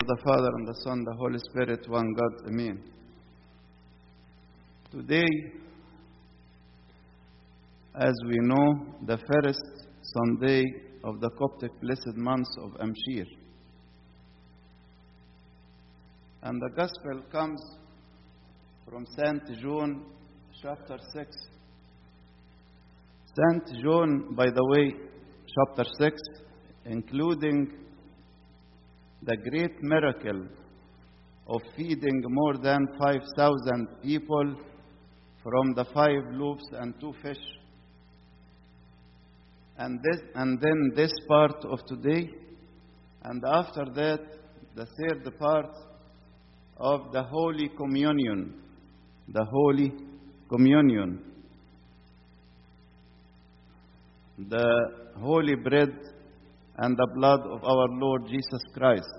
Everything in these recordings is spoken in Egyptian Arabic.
the Father and the Son, the Holy Spirit, one God. Amen. Today, as we know, the first Sunday of the Coptic blessed month of Amshir. And the Gospel comes from St. John chapter 6. St. John, by the way, chapter 6, including the great miracle of feeding more than 5,000 people from the five loaves and two fish. And, this, and then this part of today, and after that, the third part of the Holy Communion. The Holy Communion. The holy bread and the blood of our Lord Jesus Christ.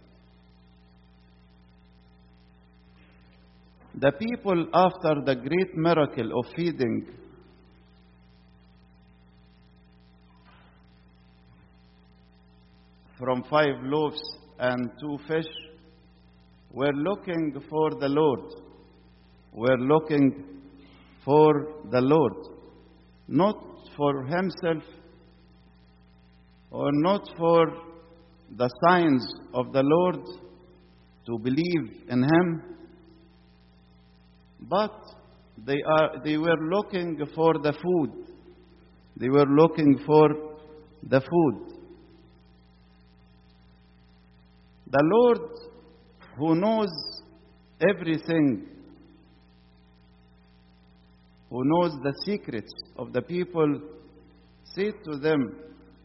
The people, after the great miracle of feeding, from five loaves and two fish, were looking for the Lord. Were looking for the Lord. Not for himself or not for the signs of the Lord to believe in Him, but they, are, they were looking for the food. They were looking for the food. The Lord, who knows everything, who knows the secrets of the people, said to them,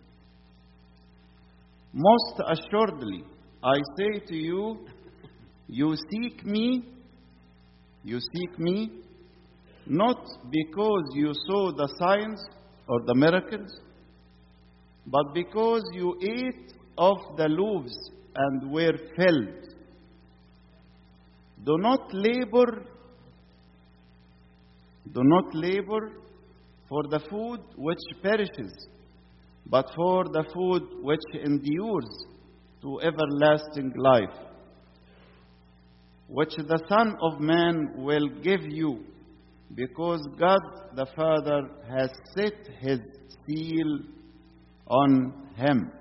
most assuredly, I say to you, you seek me, you seek me, not because you saw the signs or the miracles, but because you ate of the loaves and were filled. Do not labor, do not labor for the food which perishes but for the food which endures to everlasting life, which the Son of Man will give you, because God the Father has set his seal on him.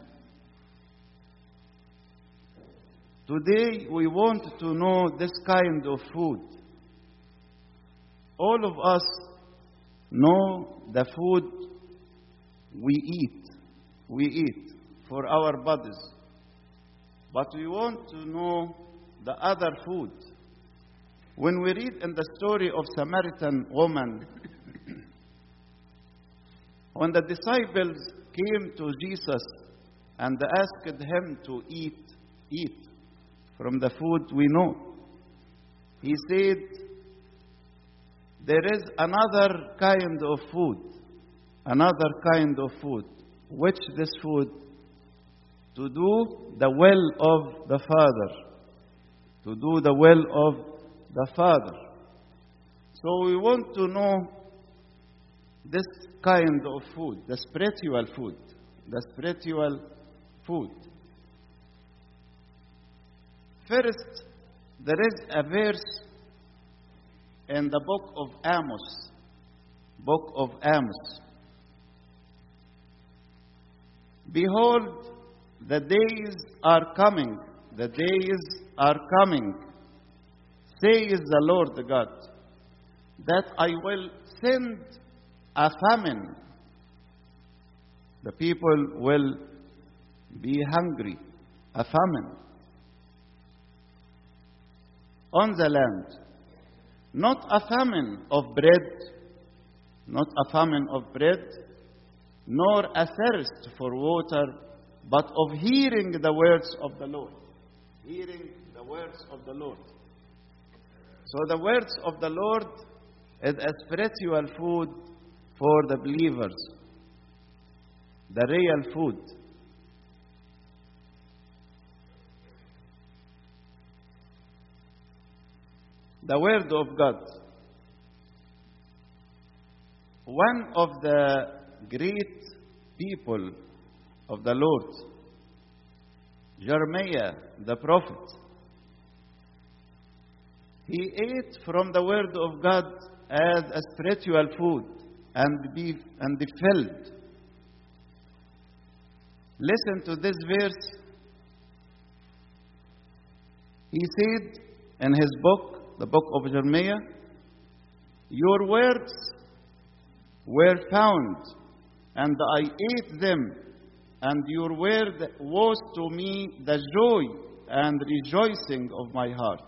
Today we want to know this kind of food. All of us know the food we eat we eat for our bodies. But we want to know the other food. When we read in the story of Samaritan woman, when the disciples came to Jesus and asked him to eat, eat from the food we know, he said, There is another kind of food, another kind of food which this food to do the will of the Father. To do the will of the Father. So we want to know this kind of food, the spiritual food. The spiritual food. First, there is a verse in the book of Amos. Book of Amos. Behold, the days are coming, the days are coming, says the Lord God, that I will send a famine. The people will be hungry, a famine on the land. Not a famine of bread, not a famine of bread, nor a thirst for water, but of hearing the words of the Lord. Hearing the words of the Lord. So the words of the Lord is a spiritual food for the believers, the real food. The Word of God. One of the great people of the Lord, Jeremiah, the prophet. He ate from the word of God as a spiritual food and be and be filled. Listen to this verse. He said in his book, the book of Jeremiah, Your words were found, and I ate them, and your word was to me the joy and rejoicing of my heart.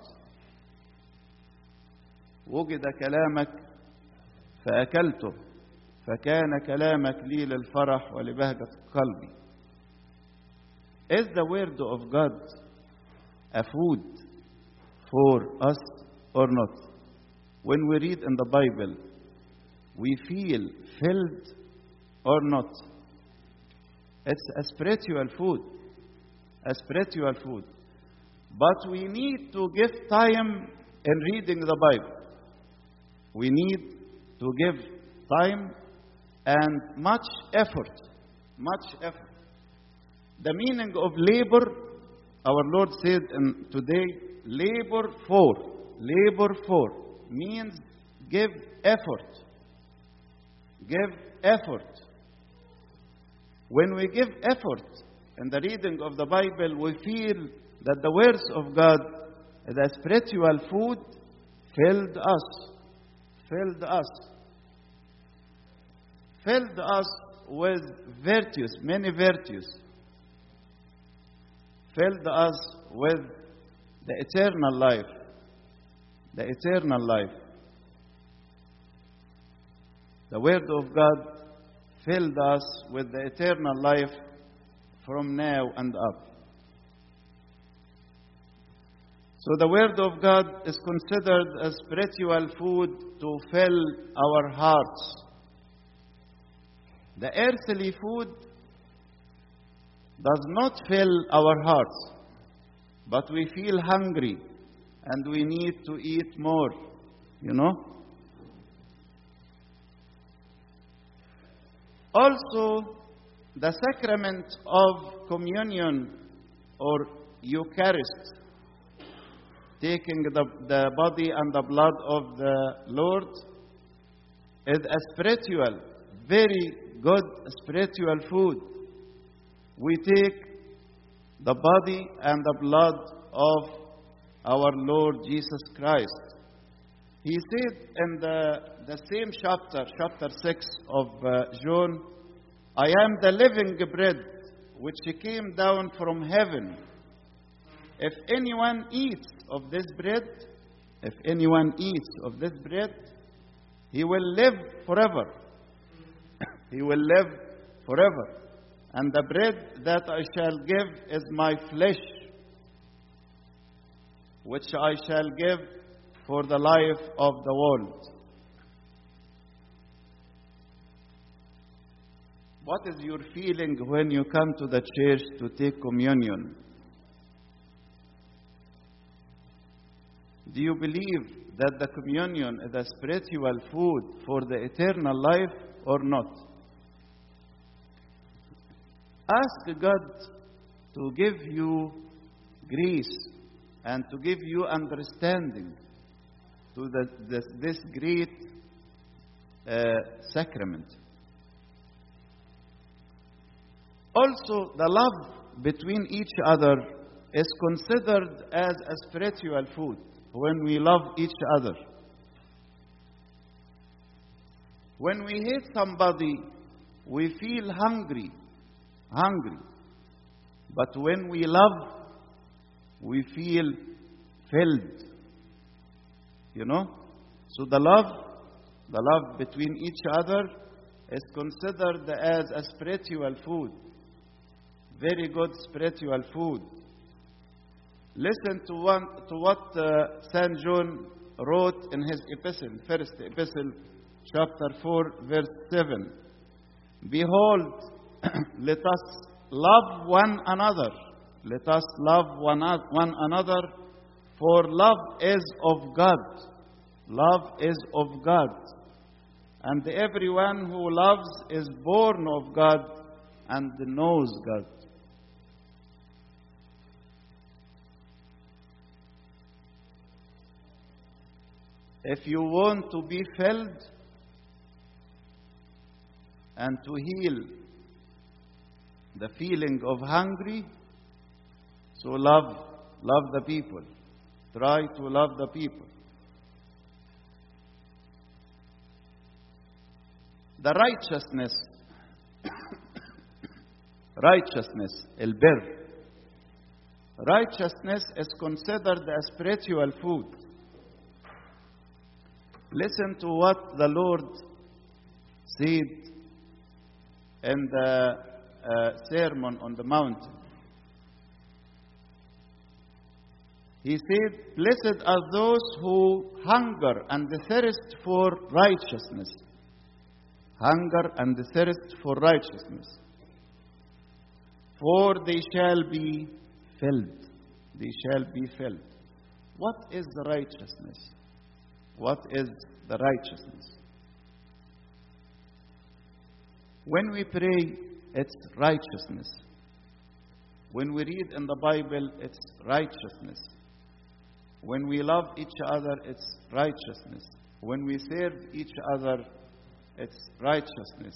وجد كلامك فأكلته فكان كلامك لي للفرح ولبهجة قلبي. Is the word of God a food for us or not? When we read in the Bible, we feel filled or not. It's a spiritual food, a spiritual food. But we need to give time in reading the Bible. We need to give time and much effort, much effort. The meaning of labor, our Lord said in today, labor for, labor for means give effort. Give effort. When we give effort in the reading of the Bible, we feel that the words of God, the spiritual food, filled us. Filled us. Filled us with virtues, many virtues. Filled us with the eternal life. The eternal life. The Word of God filled us with the eternal life from now and up. So the Word of God is considered a spiritual food to fill our hearts. The earthly food does not fill our hearts, but we feel hungry and we need to eat more, you know? Also, the sacrament of communion or Eucharist, taking the, the body and the blood of the Lord, is a spiritual, very good spiritual food. We take the body and the blood of our Lord Jesus Christ. He said in the, the same chapter, chapter 6 of uh, John, I am the living bread which came down from heaven. If anyone eats of this bread, if anyone eats of this bread, he will live forever. he will live forever. And the bread that I shall give is my flesh, which I shall give for the life of the world. What is your feeling when you come to the church to take communion? Do you believe that the communion is a spiritual food for the eternal life or not? Ask God to give you grace and to give you understanding to the, this, this great uh, sacrament. Also, the love between each other is considered as a spiritual food when we love each other. When we hate somebody, we feel hungry, hungry. But when we love, we feel filled. You know? So the love, the love between each other is considered as a spiritual food. Very good spiritual food. Listen to, one, to what uh, St. John wrote in his epistle, first epistle, chapter 4, verse 7. Behold, let us love one another. Let us love one, one another, for love is of God. Love is of God. And everyone who loves is born of God and knows God. If you want to be filled and to heal the feeling of hungry, so love, love the people. Try to love the people. The righteousness, righteousness, البر. Righteousness is considered a spiritual food. Listen to what the Lord said in the uh, Sermon on the Mountain. He said, Blessed are those who hunger and thirst for righteousness. Hunger and thirst for righteousness. For they shall be filled. They shall be filled. What is the righteousness? What is the righteousness? When we pray, it's righteousness. When we read in the Bible, it's righteousness. When we love each other, it's righteousness. When we serve each other, it's righteousness.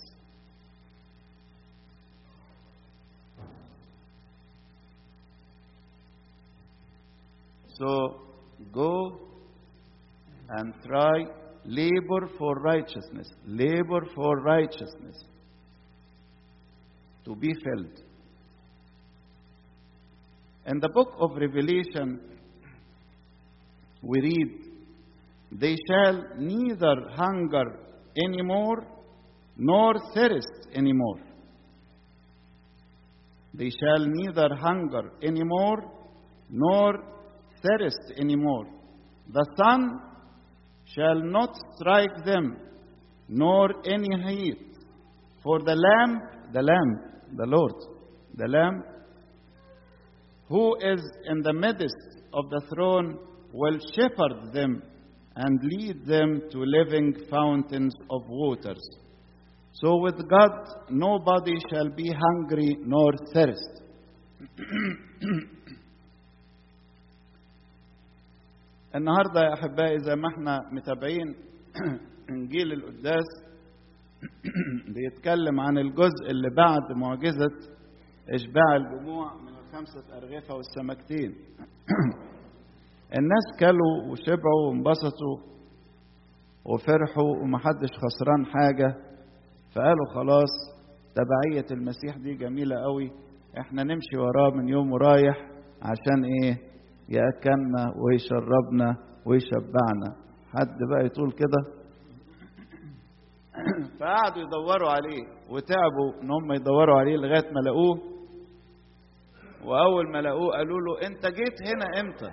So go and try labor for righteousness. Labor for righteousness. To be filled. In the book of Revelation, we read, They shall neither hunger anymore nor thirst anymore. They shall neither hunger anymore nor thirst anymore. The sun shall not strike them, nor any heat. For the Lamb, the Lamb, the Lord, the Lamb, who is in the midst of the throne, will shepherd them and lead them to living fountains of waters. So with God, nobody shall be hungry nor thirst. النهارده يا احبائي زي ما احنا متابعين انجيل القداس بيتكلم عن الجزء اللي بعد معجزه اشباع الجموع من الخمسه ارغفه والسمكتين الناس كلوا وشبعوا وانبسطوا وفرحوا ومحدش خسران حاجه فقالوا خلاص تبعيه المسيح دي جميله قوي احنا نمشي وراه من يوم ورايح عشان ايه ياكلنا ويشربنا ويشبعنا حد بقى يطول كده فقعدوا يدوروا عليه وتعبوا ان هم يدوروا عليه لغايه ما لقوه واول ما لقوه قالوا له انت جيت هنا امتى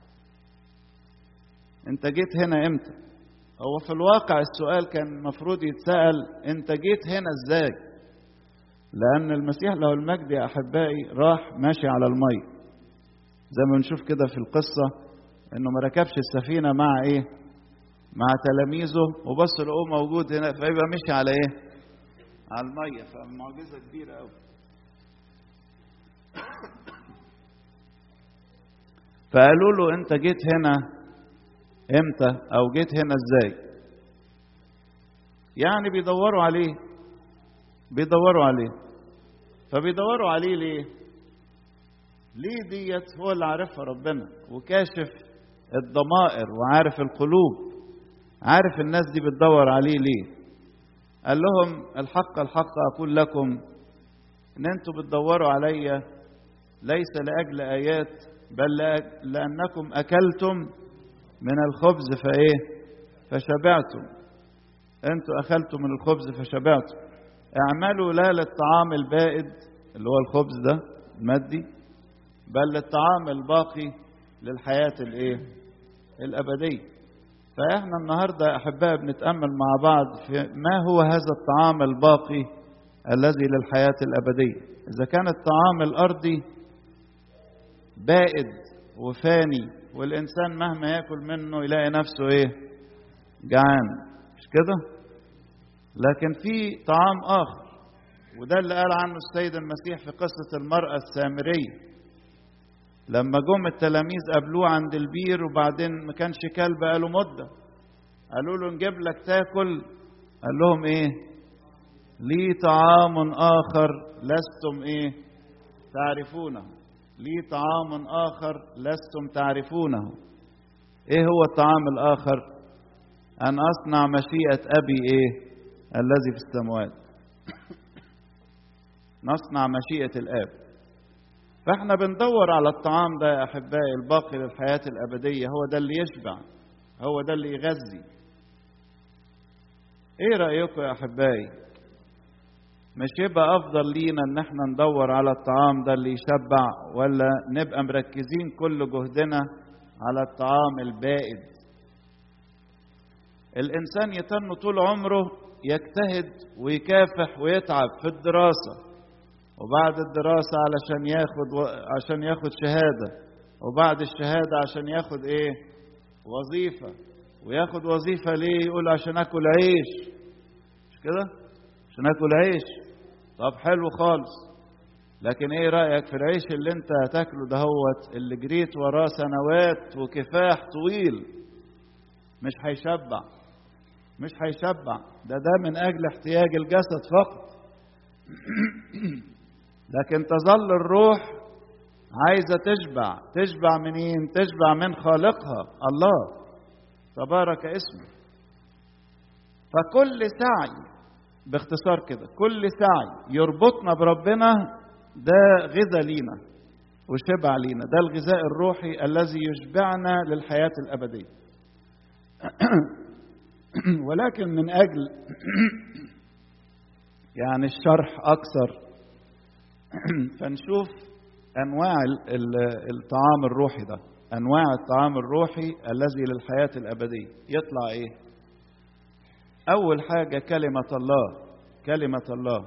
انت جيت هنا امتى هو في الواقع السؤال كان المفروض يتسال انت جيت هنا ازاي لان المسيح له المجد يا احبائي راح ماشي على الميه زي ما بنشوف كده في القصة انه ما ركبش السفينة مع ايه مع تلاميذه وبص لقوه موجود هنا فيبقى مشي على ايه على المية فمعجزة كبيرة قوي فقالوا له انت جيت هنا امتى او جيت هنا ازاي يعني بيدوروا عليه بيدوروا عليه فبيدوروا عليه ليه ليه ديت هو اللي عارفها ربنا وكاشف الضمائر وعارف القلوب عارف الناس دي بتدور عليه ليه قال لهم الحق الحق أقول لكم إن أنتوا بتدوروا عليا ليس لأجل آيات بل لأنكم أكلتم من الخبز فإيه فشبعتم أنتوا أكلتم من الخبز فشبعتم اعملوا لا للطعام البائد اللي هو الخبز ده المادي بل للطعام الباقي للحياة الايه الأبدية فإحنا النهاردة يا أحباء بنتأمل مع بعض في ما هو هذا الطعام الباقي الذي للحياة الأبدية إذا كان الطعام الأرضي بائد وفاني والإنسان مهما يأكل منه يلاقي نفسه إيه جعان مش كده لكن في طعام آخر وده اللي قال عنه السيد المسيح في قصة المرأة السامرية لما جم التلاميذ قابلوه عند البير وبعدين ما كانش كلب بقاله مدة قالوا له نجيب لك تاكل قال لهم ايه لي طعام اخر لستم ايه تعرفونه لي طعام اخر لستم تعرفونه ايه هو الطعام الاخر ان اصنع مشيئه ابي ايه الذي في السماوات نصنع مشيئه الاب فاحنا بندور على الطعام ده يا احبائي الباقي للحياه الابديه هو ده اللي يشبع هو ده اللي يغذي ايه رايكم يا احبائي مش يبقى افضل لينا ان احنا ندور على الطعام ده اللي يشبع ولا نبقى مركزين كل جهدنا على الطعام البائد الانسان يتن طول عمره يجتهد ويكافح ويتعب في الدراسه وبعد الدراسه علشان ياخد عشان ياخد شهاده وبعد الشهاده عشان ياخد ايه وظيفه وياخد وظيفه ليه يقول عشان اكل عيش مش كده عشان اكل عيش طب حلو خالص لكن ايه رايك في العيش اللي انت هتاكله دهوت اللي جريت وراه سنوات وكفاح طويل مش هيشبع مش هيشبع ده ده من اجل احتياج الجسد فقط لكن تظل الروح عايزه تشبع تشبع منين تشبع من خالقها الله تبارك اسمه فكل سعي باختصار كده كل سعي يربطنا بربنا ده غذاء لينا وشبع لينا ده الغذاء الروحي الذي يشبعنا للحياة الأبدية ولكن من أجل يعني الشرح أكثر فنشوف أنواع الطعام الروحي ده أنواع الطعام الروحي الذي للحياة الأبدية يطلع إيه أول حاجة كلمة الله كلمة الله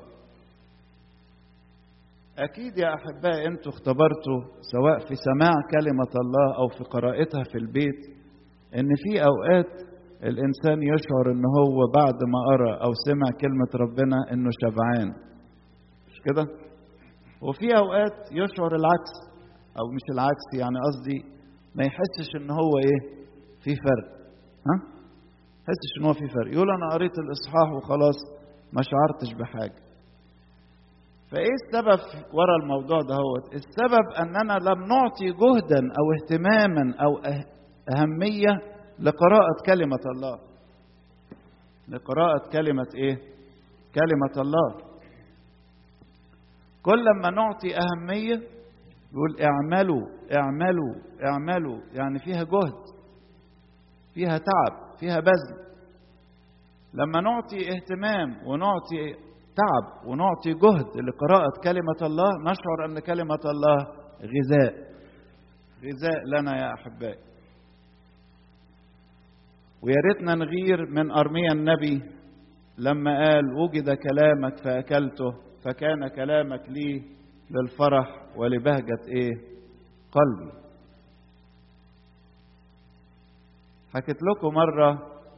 أكيد يا أحبائي أنتوا اختبرتوا سواء في سماع كلمة الله أو في قراءتها في البيت إن في أوقات الإنسان يشعر إن هو بعد ما قرأ أو سمع كلمة ربنا إنه شبعان مش كده؟ وفي أوقات يشعر العكس أو مش العكس يعني قصدي ما يحسش إن هو إيه؟ في فرق ها؟ حسش ان هو في فرق يقول انا قريت الاصحاح وخلاص ما شعرتش بحاجه فايه السبب ورا الموضوع ده هو السبب اننا لم نعطي جهدا او اهتماما او اهميه لقراءه كلمه الله لقراءه كلمه ايه كلمه الله كل ما نعطي اهميه يقول اعملوا اعملوا اعملوا يعني فيها جهد فيها تعب فيها بذل لما نعطي اهتمام ونعطي تعب ونعطي جهد لقراءة كلمة الله نشعر أن كلمة الله غذاء غذاء لنا يا أحبائي ويا ريتنا نغير من أرميا النبي لما قال وجد كلامك فأكلته فكان كلامك لي للفرح ولبهجة إيه قلبي حكيت لكم مرة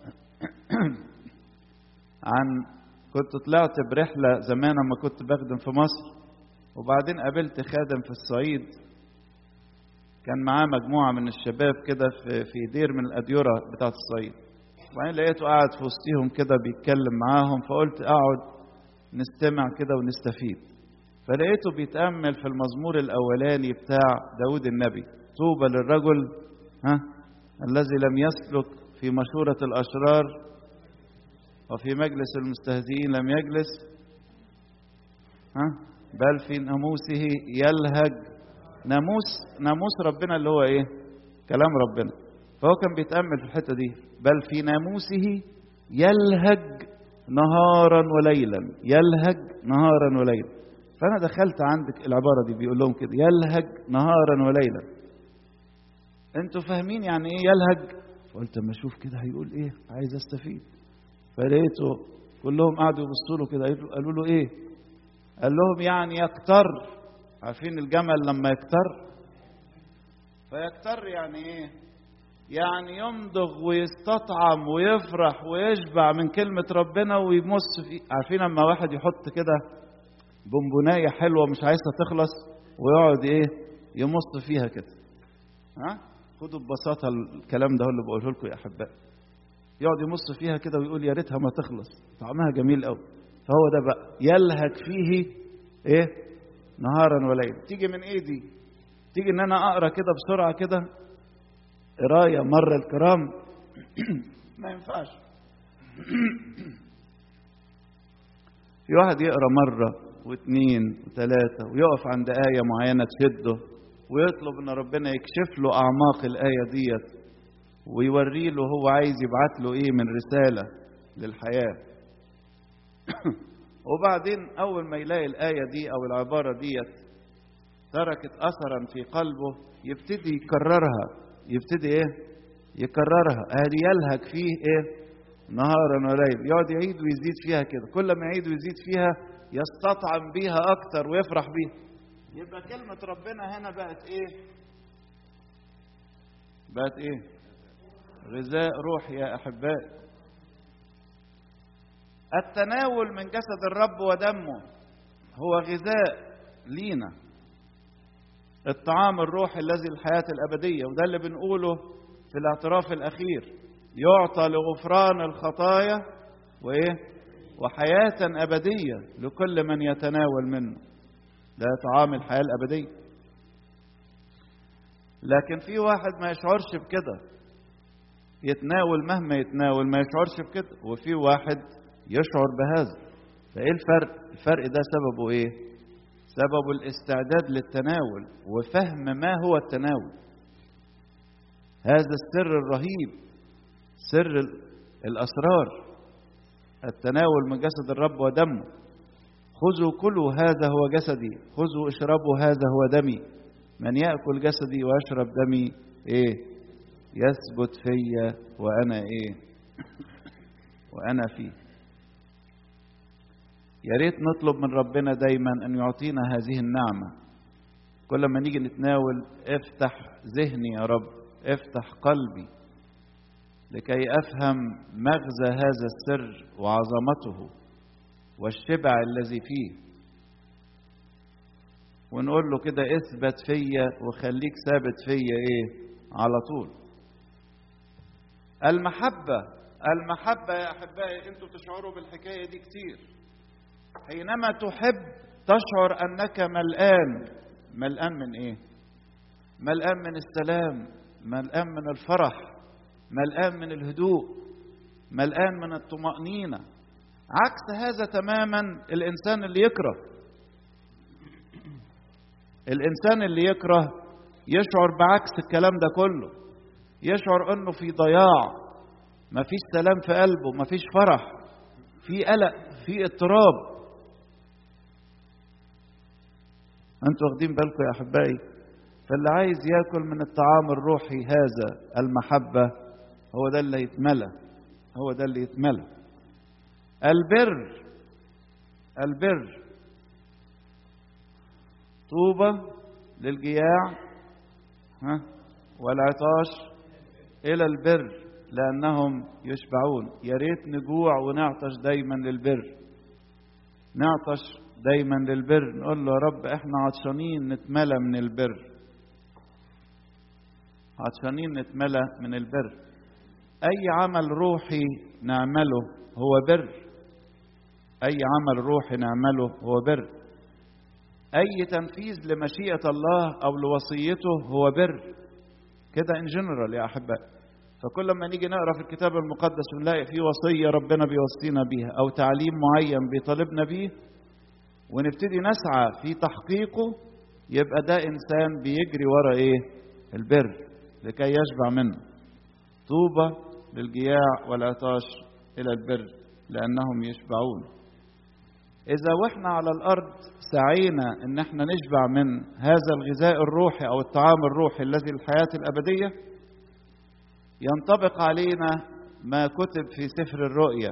عن كنت طلعت برحلة زمان لما كنت بخدم في مصر وبعدين قابلت خادم في الصعيد كان معاه مجموعة من الشباب كده في في دير من الأديرة بتاعة الصعيد وبعدين لقيته قاعد في وسطيهم كده بيتكلم معاهم فقلت أقعد نستمع كده ونستفيد فلقيته بيتأمل في المزمور الأولاني بتاع داود النبي طوبى للرجل ها الذي لم يسلك في مشورة الأشرار وفي مجلس المستهزئين لم يجلس ها بل في ناموسه يلهج ناموس ناموس ربنا اللي هو ايه كلام ربنا فهو كان بيتأمل في الحتة دي بل في ناموسه يلهج نهارا وليلا يلهج نهارا وليلا فأنا دخلت عندك العبارة دي بيقول لهم كده يلهج نهارا وليلا انتوا فاهمين يعني ايه يلهج قلت اما اشوف كده هيقول ايه عايز استفيد فلقيته كلهم قعدوا يبصوا له كده قالوا له ايه قال لهم يعني يكتر عارفين الجمل لما يكتر فيكتر يعني ايه يعني يمضغ ويستطعم ويفرح ويشبع من كلمة ربنا ويمص في عارفين لما واحد يحط كده بونبوناية حلوة مش عايزها تخلص ويقعد ايه يمص فيها كده ها خدوا ببساطة الكلام ده هو اللي بقوله لكم يا أحبائي يقعد يمص فيها كده ويقول يا ريتها ما تخلص طعمها جميل قوي فهو ده بقى يلهج فيه ايه نهارا وليلا تيجي من ايه دي تيجي ان انا اقرا كده بسرعه كده قرايه مره الكرام ما ينفعش في واحد يقرا مره واثنين وثلاثه ويقف عند ايه معينه تشده ويطلب ان ربنا يكشف له اعماق الايه ديت ويوري له هو عايز يبعت له ايه من رساله للحياه وبعدين اول ما يلاقي الايه دي او العباره ديت تركت اثرا في قلبه يبتدي يكررها يبتدي ايه يكررها ادي يلهج فيه ايه نهارا وليلا يقعد يعيد ويزيد فيها كده كل ما يعيد ويزيد فيها يستطعم بيها اكتر ويفرح بيها يبقى كلمة ربنا هنا بقت ايه بقت ايه غذاء روح يا احبائي التناول من جسد الرب ودمه هو غذاء لينا الطعام الروحي الذي الحياة الأبدية وده اللي بنقوله في الاعتراف الأخير يعطى لغفران الخطايا وإيه وحياة أبدية لكل من يتناول منه ده طعام الحياة الأبدية لكن في واحد ما يشعرش بكده يتناول مهما يتناول ما يشعرش بكده وفي واحد يشعر بهذا فايه الفرق الفرق ده سببه ايه سببه الاستعداد للتناول وفهم ما هو التناول هذا السر الرهيب سر الاسرار التناول من جسد الرب ودمه خذوا كلوا هذا هو جسدي خذوا اشربوا هذا هو دمي من ياكل جسدي ويشرب دمي ايه يثبت فيا وانا ايه وانا فيه يا ريت نطلب من ربنا دايما ان يعطينا هذه النعمه كل ما نيجي نتناول افتح ذهني يا رب افتح قلبي لكي افهم مغزى هذا السر وعظمته والشبع الذي فيه ونقول له كده اثبت فيا وخليك ثابت فيا ايه على طول المحبة المحبة يا أحبائي أنتوا تشعروا بالحكاية دي كتير حينما تحب تشعر أنك ملآن ملآن من إيه؟ ملآن من السلام ملآن من الفرح ملآن من الهدوء ملآن من الطمأنينة عكس هذا تماما الإنسان اللي يكره الإنسان اللي يكره يشعر بعكس الكلام ده كله يشعر انه في ضياع مفيش سلام في قلبه مفيش فرح في قلق في اضطراب انتوا واخدين بالكم يا احبائي فاللي عايز ياكل من الطعام الروحي هذا المحبه هو ده اللي يتملى هو ده اللي يتملى البر البر طوبى للجياع ها والعطاش إلى البر لأنهم يشبعون يا ريت نجوع ونعطش دايما للبر نعطش دايما للبر نقول له يا رب احنا عطشانين نتملى من البر عطشانين نتملى من البر أي عمل روحي نعمله هو بر أي عمل روحي نعمله هو بر أي تنفيذ لمشيئة الله أو لوصيته هو بر كده ان جنرال يا احبائي فكل ما نيجي نقرا في الكتاب المقدس ونلاقي فيه وصيه ربنا بيوصينا بيها او تعليم معين بيطالبنا بيه ونبتدي نسعى في تحقيقه يبقى ده انسان بيجري ورا ايه البر لكي يشبع منه طوبى للجياع والعطاش الى البر لانهم يشبعون اذا واحنا على الارض سعينا ان احنا نشبع من هذا الغذاء الروحي او الطعام الروحي الذي الحياه الابديه ينطبق علينا ما كتب في سفر الرؤيا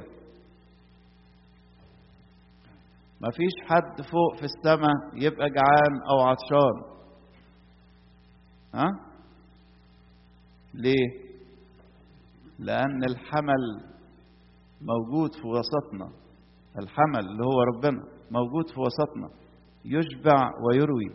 ما فيش حد فوق في السماء يبقى جعان او عطشان ها ليه لان الحمل موجود في وسطنا الحمل اللي هو ربنا موجود في وسطنا يشبع ويروي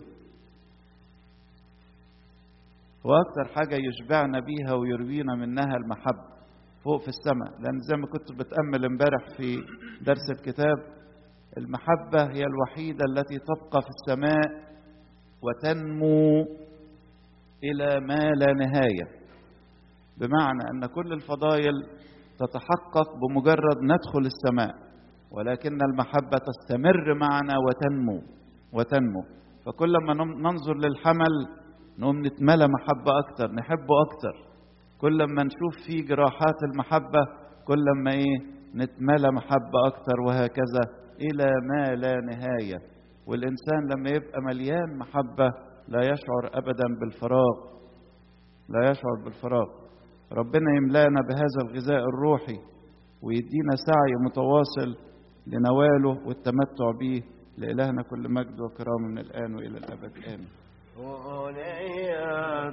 واكثر حاجه يشبعنا بيها ويروينا منها المحبه فوق في السماء لأن زي ما كنت بتأمل امبارح في درس الكتاب المحبة هي الوحيدة التي تبقى في السماء وتنمو إلى ما لا نهاية بمعنى أن كل الفضائل تتحقق بمجرد ندخل السماء ولكن المحبة تستمر معنا وتنمو وتنمو فكل ما ننظر للحمل نقوم نتملى محبة أكتر نحبه أكتر كل ما نشوف فيه جراحات المحبة كل ما إيه نتملى محبة أكتر وهكذا إلى ما لا نهاية والإنسان لما يبقى مليان محبة لا يشعر أبدا بالفراغ لا يشعر بالفراغ ربنا يملانا بهذا الغذاء الروحي ويدينا سعي متواصل لنواله والتمتع به لإلهنا كل مجد وكرام من الآن وإلى الأبد آمين